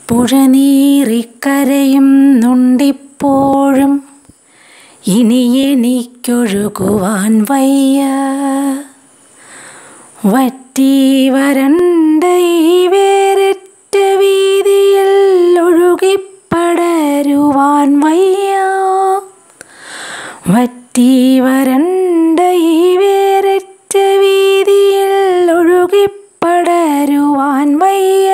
പുഴനീറിക്കരയുന്നുണ്ടിപ്പോഴും ഇനി എനിക്കൊഴുകുവാൻ വയ്യ വറ്റി വരണ്ട ഈ വേരറ്റ വീതിയിൽ ഒഴുകിപ്പടരുവാൻ വയ്യ വറ്റി വരണ്ട ഈ വേരറ്റ വീതിയിൽ ഒഴുകിപ്പടരുവാൻ വയ്യ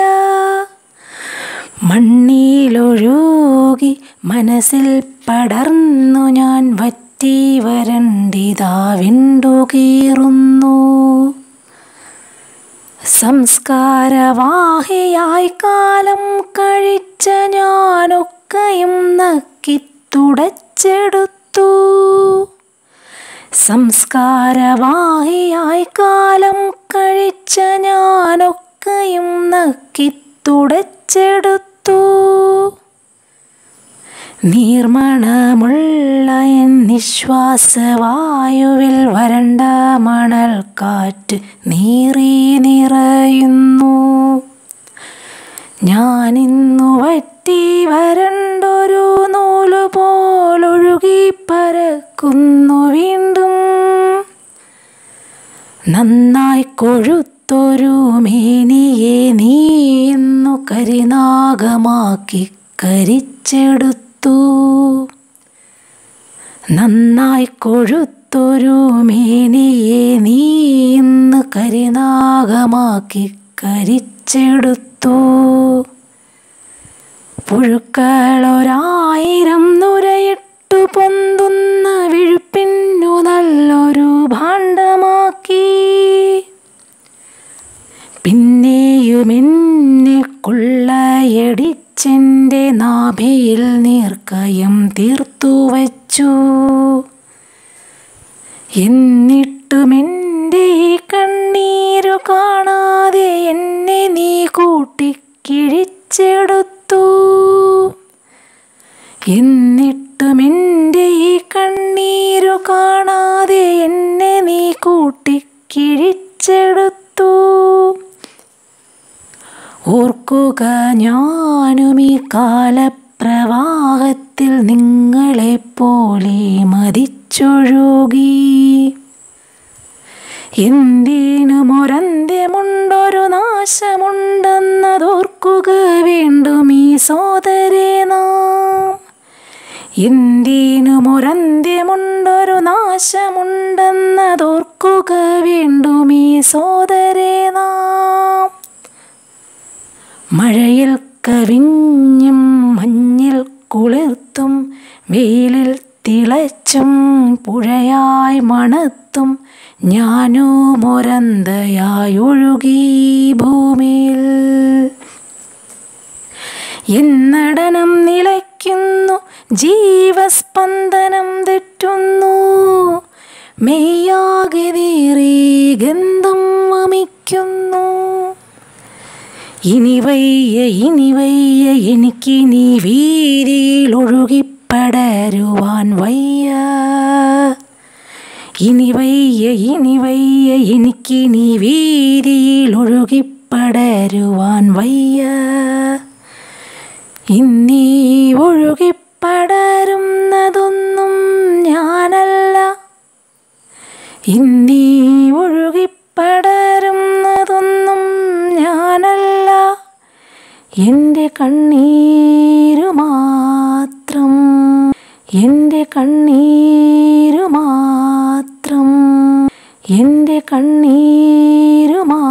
മണ്ണിലൊഴുകി മനസ്സിൽ പടർന്നു ഞാൻ വറ്റി വരണ്ടിതാ വിണ്ടുകീറുന്നു സംസ്കാരവാഹിയായി കാലം കഴിച്ച ഞാനൊക്കെയും നക്കി തുടച്ചെടുത്തു സംസ്കാരവാഹിയായി കാലം കഴിച്ച ഞാനൊക്കെയും നക്കി തുടച്ചെടുത്തു നീർമണമുള്ള എൻ നിശ്വാസവായുവിൽ വരണ്ട മണൽ കാറ്റ് നീറി നിറയുന്നു ഞാനിന്നു വറ്റി വരണ്ടൊരു നൂല് പോലൊഴുകി പരക്കുന്നു വീണ്ടും നന്നായി കൊഴുത്തൊരു മേനിയെ നീ ഇന്നു കരിനാഗമാക്കി കരിച്ചെടുത്തു നന്നായി കൊഴുത്തൊരു മേനിയെ നീ ഇന്ന് കരിനാഗമാക്കി കരിച്ചെടുത്തു പുഴുക്കളൊരായിരം നുരയിട്ടു പൊന്തുന്ന വിഴുപ്പിന്നു നല്ലൊരു ഭാണ്ഡമാക്കി പിന്നെയുമെന്നെ കൊള്ളയടിച്ചെൻ്റെ നാഭിയിൽ നീർക്കയം തീർത്തു വച്ചു എന്നിട്ടുമെൻ്റെ ഈ കണ്ണീരു കാണാതെ എന്നെ നീ കൂട്ടിക്കിഴിച്ചെടുത്തു എന്നിട്ടുമെൻ്റെ ഈ കണ്ണീരു കാണാതെ എന്നെ നീ കൂട്ടിക്കിഴിച്ചെടുത്തു ഓർക്കുക ഞാനും ഈ കാലപ്രവാഹത്തിൽ നിങ്ങളെപ്പോലെ മതിച്ചൊഴുകി എന്തിനുമൊരന്ത്യമുണ്ടൊരു നാശമുണ്ടെന്നതോർക്കുക വേണ്ടും ഈ സോദരേ നാം എന്തിനുമൊരന്ത്യമുണ്ടൊരു നാശമുണ്ടെന്നതോർക്കുക വേണ്ടും ഈ സോദരേ നാം മഴയിൽ കവിഞ്ഞും മഞ്ഞിൽ കുളിർത്തും വെയിലിൽ തിളച്ചും പുഴയായി മണത്തും ഞാനുമൊരന്തയായി ഒഴുകി ഭൂമിയിൽ എന്നടനം നിലയ്ക്കുന്നു ജീവസ്പന്ദനം തെറ്റുന്നു മെയ്യാകെ നീറി ഗന്ധം വമിക്കുന്നു ഇനി വയ്യ ഇനി വയ്യ എനിക്കിനി വീതിയിൽ ഒഴുകിപ്പടരുവാൻ വയ്യ ഇനി വയ്യ ഇനി വയ്യ എനിക്കിനി വീതിയിൽ ഒഴുകിപ്പടരുവാൻ വയ്യ ഇന്നീ ഒഴുകിപ്പടരുന്നതൊന്നും ഞാനല്ല ഇന്നീ ഒഴുകിപ്പടരുന്നതൊന്നും ഞാനല്ല എൻ്റെ കണ്ണീരു മാത്രം എൻ്റെ കണ്ണീരു മാത്രം എൻ്റെ കണ്ണീരു മാത്രം